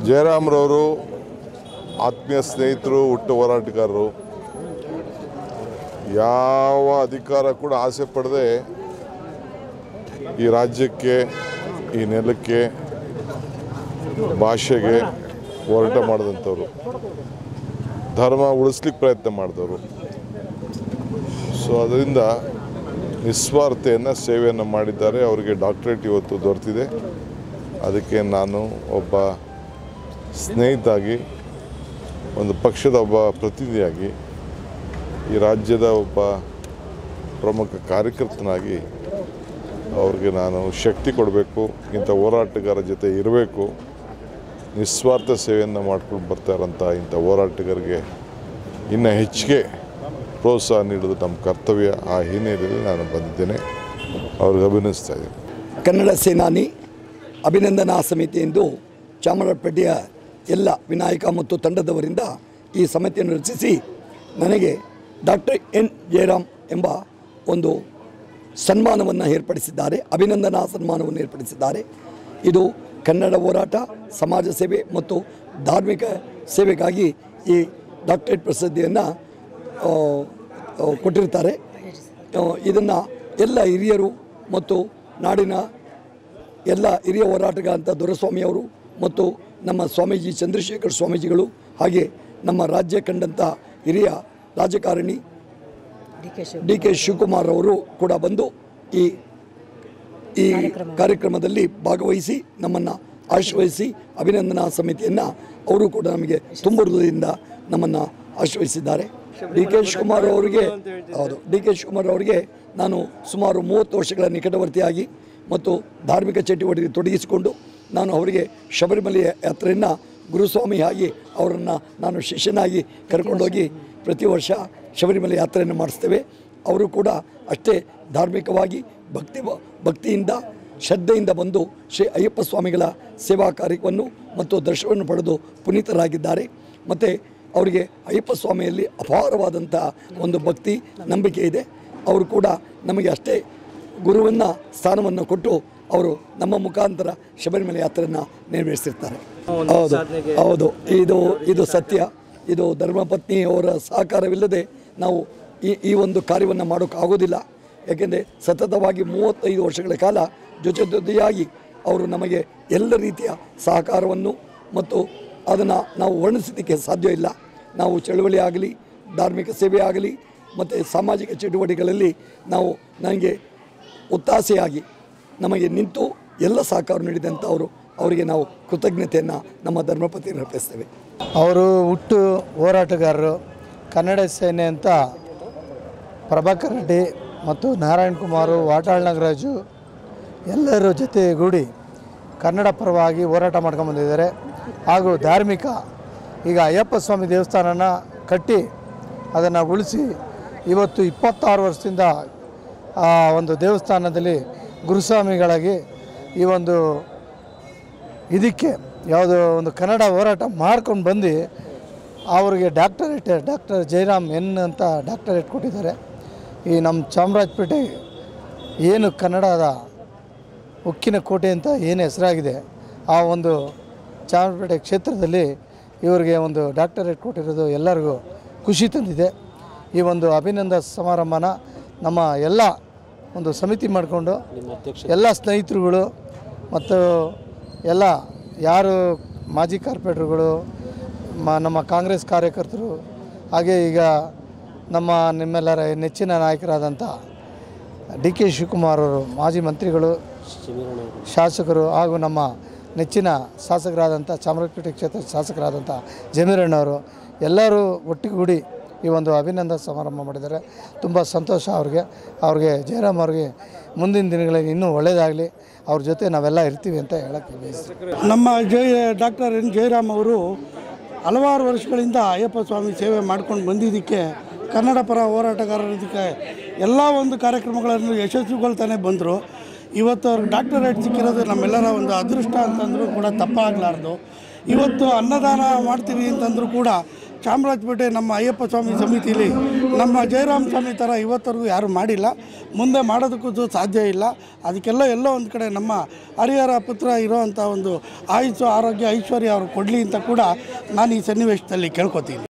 ಜಯರಾಮ್ರವರು ಆತ್ಮೀಯ ಸ್ನೇಹಿತರು ಹುಟ್ಟು ಹೋರಾಟಗಾರರು ಯಾವ ಅಧಿಕಾರ ಕೂಡ ಆಸೆ ಪಡದೆ ಈ ರಾಜ್ಯಕ್ಕೆ ಈ ನೆಲಕ್ಕೆ ಭಾಷೆಗೆ ಹೋರಾಟ ಮಾಡಿದಂಥವ್ರು ಧರ್ಮ ಉಳಿಸ್ಲಿಕ್ಕೆ ಪ್ರಯತ್ನ ಮಾಡಿದವರು ಸೊ ಅದರಿಂದ ನಿಸ್ವಾರ್ಥೆಯನ್ನು ಸೇವೆಯನ್ನು ಮಾಡಿದ್ದಾರೆ ಅವರಿಗೆ ಡಾಕ್ಟ್ರೇಟ್ ಇವತ್ತು ದೊರೆತಿದೆ ಅದಕ್ಕೆ ನಾನು ಒಬ್ಬ ಸ್ನೇಹಿತಾಗಿ ಒಂದು ಪಕ್ಷದ ಒಬ್ಬ ಪ್ರತಿನಿಧಿಯಾಗಿ ಈ ರಾಜ್ಯದ ಒಬ್ಬ ಪ್ರಮುಖ ಕಾರ್ಯಕರ್ತನಾಗಿ ಅವ್ರಿಗೆ ನಾನು ಶಕ್ತಿ ಕೊಡಬೇಕು ಇಂಥ ಹೋರಾಟಗಾರ ಜೊತೆ ಇರಬೇಕು ನಿಸ್ವಾರ್ಥ ಸೇವೆಯನ್ನು ಮಾಡ್ಕೊಂಡು ಬರ್ತಾ ಇರೋಂಥ ಇಂಥ ಹೋರಾಟಗಾರರಿಗೆ ಇನ್ನು ಹೆಚ್ಚಿಗೆ ಪ್ರೋತ್ಸಾಹ ನೀಡೋದು ನಮ್ಮ ಕರ್ತವ್ಯ ಆ ಹಿನ್ನೆಲೆಯಲ್ಲಿ ನಾನು ಬಂದಿದ್ದೇನೆ ಅವ್ರಿಗೆ ಅಭಿನಯಿಸ್ತಾ ಇದ್ದೀನಿ ಕನ್ನಡ ಸೇನಾನಿ ಅಭಿನಂದನಾ ಸಮಿತಿ ಎಂದು ಚಾಮರಾಜಪೇಟೆಯ ಎಲ್ಲ ವಿನಾಯಕ ಮತ್ತು ತಂಡದವರಿಂದ ಈ ಸಮಿತಿಯನ್ನು ರಚಿಸಿ ನನಗೆ ಡಾಕ್ಟರ್ ಎನ್ ಜಯರಾಮ್ ಎಂಬ ಒಂದು ಸನ್ಮಾನವನ್ನು ಏರ್ಪಡಿಸಿದ್ದಾರೆ ಅಭಿನಂದನಾ ಸನ್ಮಾನವನ್ನು ಏರ್ಪಡಿಸಿದ್ದಾರೆ ಇದು ಕನ್ನಡ ಹೋರಾಟ ಸಮಾಜ ಸೇವೆ ಮತ್ತು ಧಾರ್ಮಿಕ ಸೇವೆಗಾಗಿ ಈ ಡಾಕ್ಟರೇಟ್ ಪ್ರಸಿದ್ಧಿಯನ್ನು ಕೊಟ್ಟಿರ್ತಾರೆ ಇದನ್ನು ಎಲ್ಲ ಹಿರಿಯರು ಮತ್ತು ನಾಡಿನ ಎಲ್ಲ ಹಿರಿಯ ಹೋರಾಟಗಾರಂಥ ದೊರೆಸ್ವಾಮಿಯವರು ಮತ್ತು ನಮ್ಮ ಸ್ವಾಮೀಜಿ ಚಂದ್ರಶೇಖರ್ ಸ್ವಾಮೀಜಿಗಳು ಹಾಗೆ ನಮ್ಮ ರಾಜ್ಯ ಕಂಡಂಥ ಹಿರಿಯ ರಾಜಕಾರಣಿ ಡಿ ಕೆ ಶಿವಕುಮಾರ್ ಅವರು ಕೂಡ ಬಂದು ಈ ಈ ಕಾರ್ಯಕ್ರಮದಲ್ಲಿ ಭಾಗವಹಿಸಿ ನಮ್ಮನ್ನು ಆಶೀರ್ವದಿಸಿ ಅಭಿನಂದನಾ ಸಮಿತಿಯನ್ನು ಅವರು ಕೂಡ ನಮಗೆ ತುಂಬ ಹೃದಯದಿಂದ ನಮ್ಮನ್ನು ಆಶೀರ್ವದಿಸಿದ್ದಾರೆ ಡಿ ಕೆ ಶಿವಕುಮಾರ್ ಅವರಿಗೆ ಹೌದು ಡಿ ಕೆ ಶಿವಕುಮಾರ್ ಅವರಿಗೆ ನಾನು ಸುಮಾರು ಮೂವತ್ತು ವರ್ಷಗಳ ನಿಕಟವರ್ತಿಯಾಗಿ ಮತ್ತು ಧಾರ್ಮಿಕ ಚಟುವಟಿಕೆ ತೊಡಗಿಸಿಕೊಂಡು ನಾನು ಅವರಿಗೆ ಶಬರಿಮಲೆ ಯಾತ್ರೆಯನ್ನು ಗುರುಸ್ವಾಮಿಯಾಗಿ ಅವರನ್ನು ನಾನು ಶಿಷ್ಯನಾಗಿ ಕರ್ಕೊಂಡೋಗಿ ಪ್ರತಿ ವರ್ಷ ಶಬರಿಮಲೆ ಯಾತ್ರೆಯನ್ನು ಮಾಡಿಸ್ತೇವೆ ಅವರು ಕೂಡ ಅಷ್ಟೇ ಧಾರ್ಮಿಕವಾಗಿ ಭಕ್ತಿ ಭಕ್ತಿಯಿಂದ ಶ್ರದ್ಧೆಯಿಂದ ಬಂದು ಶ್ರೀ ಅಯ್ಯಪ್ಪ ಸ್ವಾಮಿಗಳ ಸೇವಾ ಕಾರ್ಯವನ್ನು ಮತ್ತು ದರ್ಶನವನ್ನು ಪಡೆದು ಪುನೀತರಾಗಿದ್ದಾರೆ ಮತ್ತು ಅವರಿಗೆ ಅಯ್ಯಪ್ಪ ಸ್ವಾಮಿಯಲ್ಲಿ ಅಪಾರವಾದಂಥ ಒಂದು ಭಕ್ತಿ ನಂಬಿಕೆ ಇದೆ ಅವರು ಕೂಡ ನಮಗೆ ಅಷ್ಟೇ ಗುರುವನ್ನು ಸ್ಥಾನವನ್ನು ಕೊಟ್ಟು ಅವರು ನಮ್ಮ ಮುಖಾಂತರ ಶಬರಿಮಲೆ ಯಾತ್ರೆಯನ್ನು ನೆರವೇರಿಸಿರ್ತಾರೆ ಹೌದು ಹೌದು ಇದು ಇದು ಸತ್ಯ ಇದು ಧರ್ಮಪತ್ನಿ ಅವರ ಸಹಕಾರವಿಲ್ಲದೆ ನಾವು ಈ ಈ ಒಂದು ಕಾರ್ಯವನ್ನು ಮಾಡೋಕ್ಕಾಗೋದಿಲ್ಲ ಯಾಕೆಂದರೆ ಸತತವಾಗಿ ಮೂವತ್ತೈದು ವರ್ಷಗಳ ಕಾಲ ಜೊತೆ ಜೊತೆಯಾಗಿ ಅವರು ನಮಗೆ ಎಲ್ಲ ರೀತಿಯ ಸಹಕಾರವನ್ನು ಮತ್ತು ಅದನ್ನು ನಾವು ವರ್ಣಿಸಲಿಕ್ಕೆ ಸಾಧ್ಯ ಇಲ್ಲ ನಾವು ಚಳುವಳಿ ಆಗಲಿ ಧಾರ್ಮಿಕ ಸೇವೆ ಆಗಲಿ ಮತ್ತು ಸಾಮಾಜಿಕ ಚಟುವಟಿಕೆಗಳಲ್ಲಿ ನಾವು ನನಗೆ ಒತ್ತಾಸೆಯಾಗಿ ನಮಗೆ ನಿಂತು ಎಲ್ಲ ಸಹಕಾರ ನೀಡಿದಂಥವರು ಅವರಿಗೆ ನಾವು ಕೃತಜ್ಞತೆಯನ್ನು ನಮ್ಮ ಧರ್ಮಪತಿ ಅರ್ಪಿಸ್ತೇವೆ ಅವರು ಹುಟ್ಟು ಹೋರಾಟಗಾರರು ಕನ್ನಡ ಸೇನೆ ಅಂತ ಪ್ರಭಾಕರ್ ರೆಡ್ಡಿ ಮತ್ತು ನಾರಾಯಣ್ ಕುಮಾರು ವಾಟಾಳ್ ನಾಗರಾಜು ಎಲ್ಲರ ಜೊತೆಗೂಡಿ ಕನ್ನಡ ಪರವಾಗಿ ಹೋರಾಟ ಮಾಡ್ಕೊಂಡು ಬಂದಿದ್ದಾರೆ ಹಾಗೂ ಧಾರ್ಮಿಕ ಈಗ ಅಯ್ಯಪ್ಪ ಸ್ವಾಮಿ ದೇವಸ್ಥಾನನ ಕಟ್ಟಿ ಅದನ್ನು ಉಳಿಸಿ ಇವತ್ತು ಇಪ್ಪತ್ತಾರು ವರ್ಷದಿಂದ ಆ ಒಂದು ದೇವಸ್ಥಾನದಲ್ಲಿ ಗುರುಸ್ವಾಮಿಗಳಾಗಿ ಈ ಒಂದು ಇದಕ್ಕೆ ಯಾವುದೋ ಒಂದು ಕನ್ನಡ ಹೋರಾಟ ಮಾಡ್ಕೊಂಡು ಬಂದು ಅವರಿಗೆ ಡಾಕ್ಟರೇಟ್ ಡಾಕ್ಟರ್ ಜಯರಾಮ್ ಎನ್ ಅಂತ ಡಾಕ್ಟರೇಟ್ ಕೊಟ್ಟಿದ್ದಾರೆ ಈ ನಮ್ಮ ಚಾಮರಾಜಪೇಟೆ ಏನು ಕನ್ನಡದ ಉಕ್ಕಿನ ಕೋಟೆ ಅಂತ ಏನು ಹೆಸರಾಗಿದೆ ಆ ಒಂದು ಚಾಮರಾಜಪೇಟೆ ಕ್ಷೇತ್ರದಲ್ಲಿ ಇವರಿಗೆ ಒಂದು ಡಾಕ್ಟರೇಟ್ ಕೊಟ್ಟಿರೋದು ಎಲ್ಲರಿಗೂ ಖುಷಿ ತಂದಿದೆ ಈ ಒಂದು ಅಭಿನಂದ ಸಮಾರಂಭನ ನಮ್ಮ ಎಲ್ಲ ಒಂದು ಸಮಿತಿ ಮಾಡಿಕೊಂಡು ಎಲ್ಲ ಸ್ನೇಹಿತರುಗಳು ಮತ್ತು ಎಲ್ಲ ಯಾರು ಮಾಜಿ ಕಾರ್ಪೊರೇಟ್ರುಗಳು ಮ ನಮ್ಮ ಕಾಂಗ್ರೆಸ್ ಕಾರ್ಯಕರ್ತರು ಹಾಗೆ ಈಗ ನಮ್ಮ ನಿಮ್ಮೆಲ್ಲರ ನೆಚ್ಚಿನ ನಾಯಕರಾದಂಥ ಡಿ ಕೆ ಶಿವಕುಮಾರ್ ಅವರು ಮಾಜಿ ಮಂತ್ರಿಗಳು ಶಾಸಕರು ಹಾಗೂ ನಮ್ಮ ನೆಚ್ಚಿನ ಶಾಸಕರಾದಂಥ ಚಾಮರಾಜಪೇಟೆ ಕ್ಷೇತ್ರ ಶಾಸಕರಾದಂಥ ಜಮೀರಣ್ಣವರು ಎಲ್ಲರೂ ಒಟ್ಟಿಗೂಡಿ ಈ ಒಂದು ಅಭಿನಂದನ ಸಮಾರಂಭ ಮಾಡಿದ್ದಾರೆ ತುಂಬ ಸಂತೋಷ ಅವ್ರಿಗೆ ಅವ್ರಿಗೆ ಜಯರಾಮ್ ಅವ್ರಿಗೆ ಮುಂದಿನ ದಿನಗಳಲ್ಲಿ ಇನ್ನೂ ಒಳ್ಳೆಯದಾಗಲಿ ಅವ್ರ ಜೊತೆ ನಾವೆಲ್ಲ ಇರ್ತೀವಿ ಅಂತ ಹೇಳೋಕ್ಕೆ ಬಯಸ್ತೀನಿ ನಮ್ಮ ಜಯ ಡಾಕ್ಟರ್ ಎನ್ ಜಯರಾಮ್ ಅವರು ಹಲವಾರು ವರ್ಷಗಳಿಂದ ಅಯ್ಯಪ್ಪ ಸ್ವಾಮಿ ಸೇವೆ ಮಾಡ್ಕೊಂಡು ಬಂದಿದ್ದಕ್ಕೆ ಕನ್ನಡ ಪರ ಹೋರಾಟಗಾರರಿಗೆ ಎಲ್ಲ ಒಂದು ಕಾರ್ಯಕ್ರಮಗಳನ್ನು ಯಶಸ್ವಿಗೊಳ್ತಾನೆ ಬಂದರು ಇವತ್ತು ಅವ್ರಿಗೆ ಡಾಕ್ಟರೇಟ್ ಸಿಕ್ಕಿರೋದು ನಮ್ಮೆಲ್ಲರ ಒಂದು ಅದೃಷ್ಟ ಅಂತಂದರೂ ಕೂಡ ತಪ್ಪಾಗಲಾರ್ದು ಇವತ್ತು ಅನ್ನದಾನ ಮಾಡ್ತೀವಿ ಅಂತಂದರೂ ಕೂಡ ಚಾಮರಾಜಪೇಟೆ ನಮ್ಮ ಅಯ್ಯಪ್ಪ ಸ್ವಾಮಿ ಸಮಿತಿಲಿ ನಮ್ಮ ಜಯರಾಮ್ ಸ್ವಾಮಿ ಥರ ಇವತ್ತರೆಗೂ ಯಾರು ಮಾಡಿಲ್ಲ ಮುಂದೆ ಮಾಡೋದಕ್ಕೂ ಸಹ ಸಾಧ್ಯ ಇಲ್ಲ ಅದಕ್ಕೆಲ್ಲ ಎಲ್ಲೋ ಒಂದು ಕಡೆ ನಮ್ಮ ಹರಿಹರ ಪುತ್ರ ಇರೋವಂಥ ಒಂದು ಆಯುಸ್ಸು ಆರೋಗ್ಯ ಐಶ್ವರ್ಯ ಅವರು ಕೊಡಲಿ ಅಂತ ಕೂಡ ನಾನು ಈ ಸನ್ನಿವೇಶದಲ್ಲಿ ಕೇಳ್ಕೊತೀನಿ